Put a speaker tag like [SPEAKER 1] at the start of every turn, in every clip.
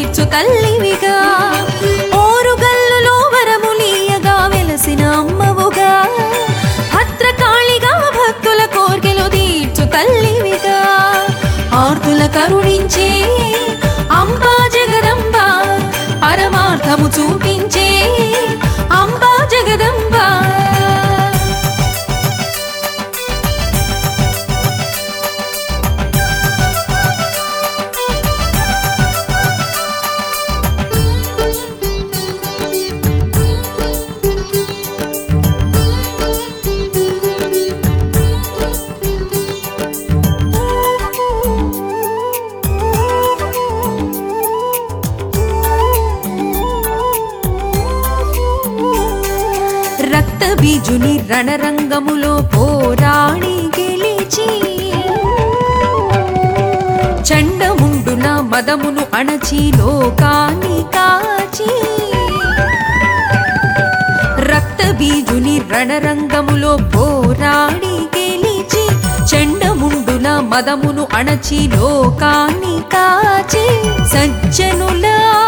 [SPEAKER 1] తీర్చు తల్లివిగా ఓరుగల్లులో వరములీయగా వెలసిన అమ్మవుగా భద్రకాళిగా భక్తుల కోర్కెలు తీర్చు తల్లివిగా ఆర్తుల కరుణించే అంబా జగదంబ పరమార్థము చూపించే అంబా జగదంబ రక్త బీజుని రణరంగములో పోరాడి గెలిచి చండముండున మదమును అణచి లోకాన్ని కాచి రక్త బీజుని రణరంగములో పోరాడి గెలిచి చెండముండున మదమును అణచి లోకాన్ని కాచి సజ్జనుల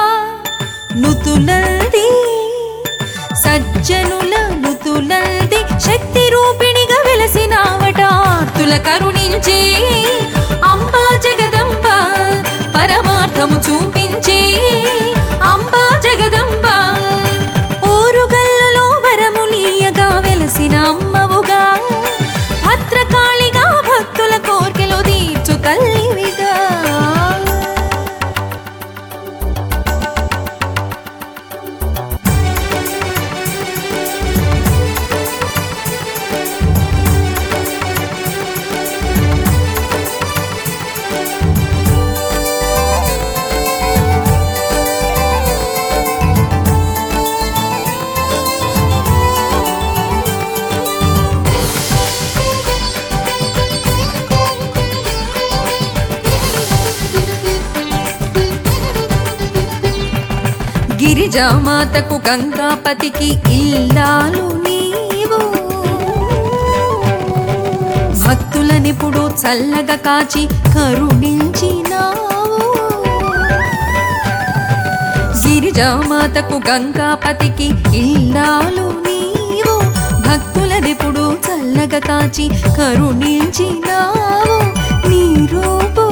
[SPEAKER 1] నుతులది సజ్జనుల నుతులది శక్తి రూపిణిగా వెలసినావట ఆర్తుల కరుణించే అంబా జగదంబ పరమార్థము చూపించే అంబా జగదంబ ఓరుగల్లులో వరములీయగా వెలసిన అమ్మవుగా భద్రకాళిగా భక్తుల కోర్కెలు తీర్చు తల్లివిగా గిరిజామాతకు గంగాపతికి ఇల్లాలు నీవు భక్తులనిప్పుడు చల్లగా కాచి కరుణించినావు గిరిజామాతకు గంగాపతికి ఇల్లాలు నీవు భక్తులనిప్పుడు చల్లగా కాచి కరుణించినావు నీ రూపు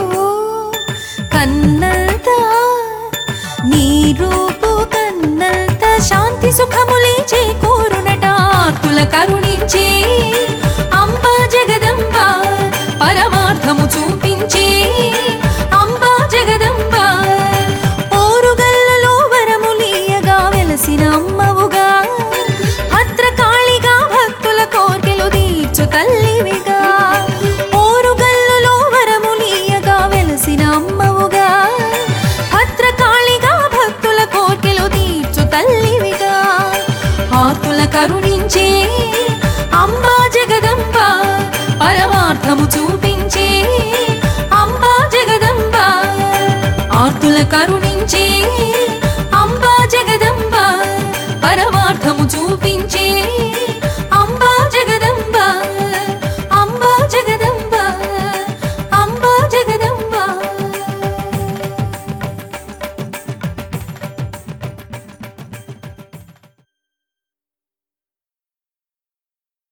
[SPEAKER 1] కన్నంతా నీ రూపు కన్నంత శాంతి సుఖములే చేకూరునట ఆర్తుల కరుణించే అంబా జగదంబ పరమార్థము చూపించే అంబా జగదంబ ఓరుగల్లలో వరములీయగా వెలసిన అమ్మవుగా భద్రకాళిగా భక్తుల కోర్కెలు తీర్చు తల్లివిగా ఓరుగల్లులో వరములీయగా వెలసిన అమ్మవుగా భద్రకాళిగా భక్తుల కోర్కెలు తీర్చు తల్లివిగా ఆర్తుల కరుణించే అంబా జగదంబ పరమార్థము చూపించే అంబా జగదంబ ఆర్తుల కరుణ